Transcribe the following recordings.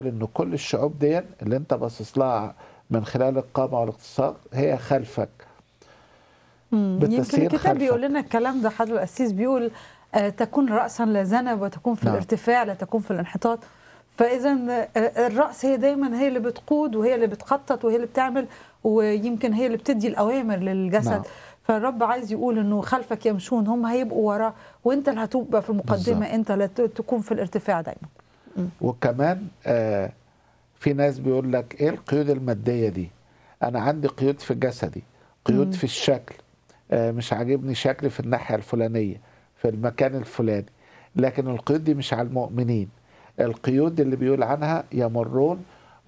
ان كل الشعوب دي اللي انت باصص لها من خلال القامه والاقتصاد هي خلفك مم. يمكن بالتسيير الكتاب خلفك. بيقول لنا الكلام ده حضر القسيس بيقول آه تكون رأسا لا ذنب وتكون في نعم. الارتفاع لا تكون في الانحطاط فإذا آه الرأس هي دايما هي اللي بتقود وهي اللي بتخطط وهي اللي بتعمل ويمكن هي اللي بتدي الأوامر للجسد نعم. فالرب عايز يقول انه خلفك يمشون هم هيبقوا وراه وانت اللي هتبقى في المقدمه بالظبط. انت اللي ت- تكون في الارتفاع دايما وكمان آه في ناس بيقول لك ايه القيود الماديه دي انا عندي قيود في جسدي قيود مم. في الشكل آه مش عاجبني شكلي في الناحيه الفلانيه في المكان الفلاني لكن القيود دي مش على المؤمنين القيود اللي بيقول عنها يمرون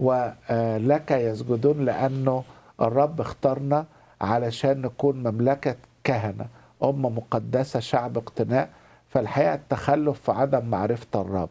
ولك يسجدون لانه الرب اختارنا علشان نكون مملكه كهنه امه مقدسه شعب اقتناء فالحقيقه التخلف في عدم معرفه الرب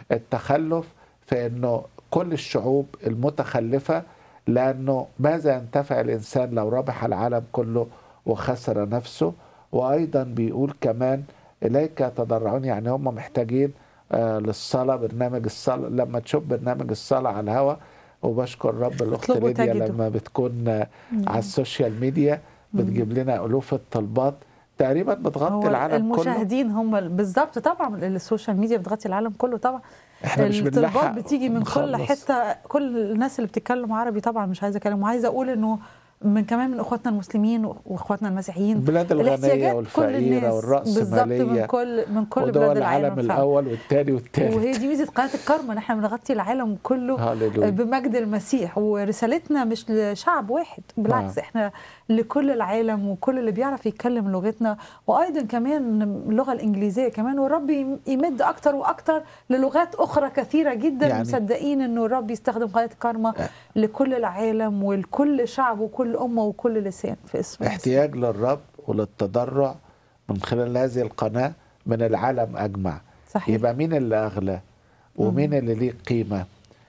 التخلف في انه كل الشعوب المتخلفه لانه ماذا ينتفع الانسان لو ربح العالم كله وخسر نفسه وايضا بيقول كمان اليك يتضرعون يعني هم محتاجين آه للصلاه برنامج الصلاه لما تشوف برنامج الصلاه على الهواء وبشكر رب الاخت اطلبوا ليديا تجدوا. لما بتكون آه على السوشيال ميديا بتجيب لنا الوف الطلبات تقريبا بتغطي هو العالم كله المشاهدين هم ال- بالظبط طبعا السوشيال ميديا بتغطي العالم كله طبعا احنا مش الطلبات بنلحق بتيجي من كل نخلص. حته كل الناس اللي بتتكلم عربي طبعا مش عايزه اكلم وعايزه اقول انه من كمان من اخواتنا المسلمين واخواتنا المسيحيين البلاد الغنيه الاحتياجات كل والفقيره الناس بالظبط والراسماليه من كل من كل ودول بلاد العالم العالم فعلا. الاول والثاني والثالث وهي دي ميزه قناه الكرمه ان احنا بنغطي العالم كله هللويا بمجد المسيح ورسالتنا مش لشعب واحد بالعكس نعم. احنا لكل العالم وكل اللي بيعرف يتكلم لغتنا وايضا كمان اللغه الانجليزيه كمان والرب يم- يمد اكتر واكتر للغات اخرى كثيره جدا يعني- يعني مصدقين انه الرب يستخدم قناه الكرمه لكل العالم ولكل شعب وكل امه وكل لسان في اسم المسيح. احتياج للرب وللتضرع من خلال هذه القناه من العالم اجمع صحيح يبقى مين اللي اغلى ومين اللي ليه قيمه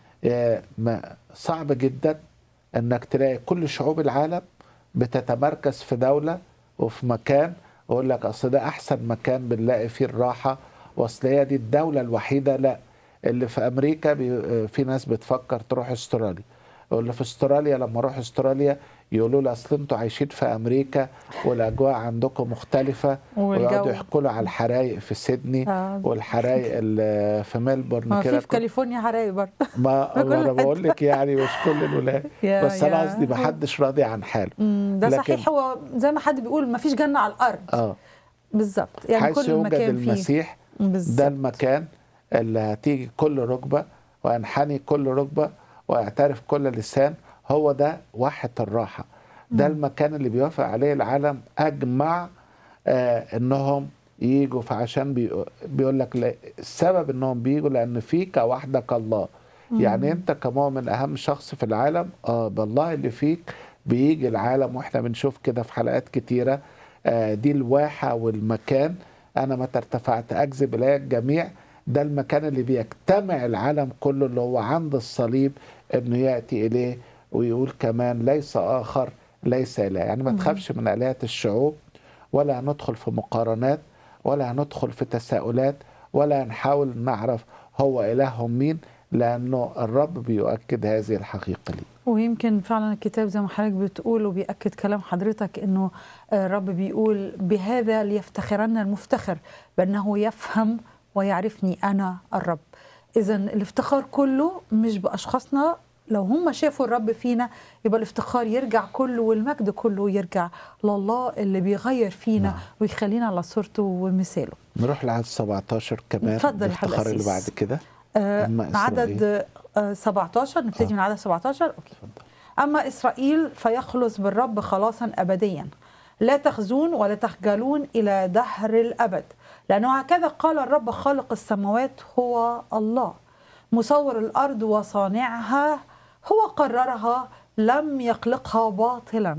آه، ما- صعب جدا انك تلاقي كل شعوب العالم بتتمركز في دوله وفي مكان ويقول لك اصل ده احسن مكان بنلاقي فيه الراحه واصل هي دي الدوله الوحيده لا اللي في امريكا بي آه، في ناس بتفكر تروح استراليا واللي في استراليا لما اروح استراليا يقولوا لي اصل انتوا عايشين في امريكا والاجواء عندكم مختلفه ويقعدوا والجو يحكوا له على الحرايق في سيدني آه. والحرايق اللي في ميلبورن ما كده في في كاليفورنيا حرايق برضه ما في كل الله انا حتة. بقول لك يعني مش كل الولايات يا- بس انا يا. قصدي ما حدش راضي عن حاله مم، ده لكن- صحيح هو زي ما حد بيقول ما فيش جنه على الارض اه بالظبط يعني حيث كل يوجد مكان فيه المسيح بالظبط ده المكان اللي هتيجي كل ركبه وينحني كل ركبه ويعترف كل لسان هو ده واحة الراحة ده المكان اللي بيوافق عليه العالم أجمع آه إنهم يجوا فعشان بي بيقول لك لا- السبب إنهم بيجوا لأن فيك وحدك الله يعني أنت كمؤمن أهم شخص في العالم آه بالله اللي فيك بيجي العالم وإحنا بنشوف كده في حلقات كتيرة آه دي الواحة والمكان أنا متى ارتفعت أجذب إلي الجميع ده المكان اللي بيجتمع العالم كله اللي هو عند الصليب انه ياتي اليه ويقول كمان ليس اخر ليس اله يعني ما تخافش من الهه الشعوب ولا هندخل في مقارنات ولا هندخل في تساؤلات ولا نحاول نعرف هو الههم مين لانه الرب بيؤكد هذه الحقيقه لي ويمكن فعلا الكتاب زي ما حضرتك بتقول وبيأكد كلام حضرتك انه آه، الرب بيقول بهذا ليفتخرن المفتخر بانه يفهم ويعرفني انا الرب اذا الافتخار كله مش باشخاصنا لو هم شافوا الرب فينا يبقى الافتخار يرجع كله والمجد كله يرجع لله اللي بيغير فينا نعم. ويخلينا على صورته ومثاله نروح لعدد 17 كمان اتفضل يا الافتخار اللي حضرتك. بعد كده آه، أما عدد آه، 17 نبتدي آه. من عدد 17 اوكي اتفضل. أما إسرائيل فيخلص بالرب خلاصا أبديا لا تخزون ولا تخجلون إلى دهر الأبد لأنه هكذا قال الرب خالق السماوات هو الله مصور الأرض وصانعها هو قررها لم يخلقها باطلا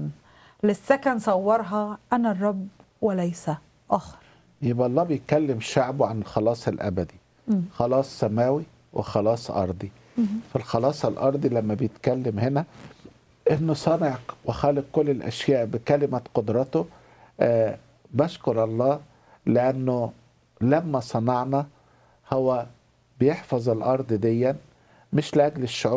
للسكن صورها أنا الرب وليس آخر يبقى الله بيتكلم شعبه عن الخلاص الابدي مم. خلاص سماوي وخلاص ارضي في الخلاص الارضي لما بيتكلم هنا انه صانع وخالق كل الاشياء بكلمه قدرته آه بشكر الله لانه لما صنعنا هو بيحفظ الارض ديا مش لاجل الشعوب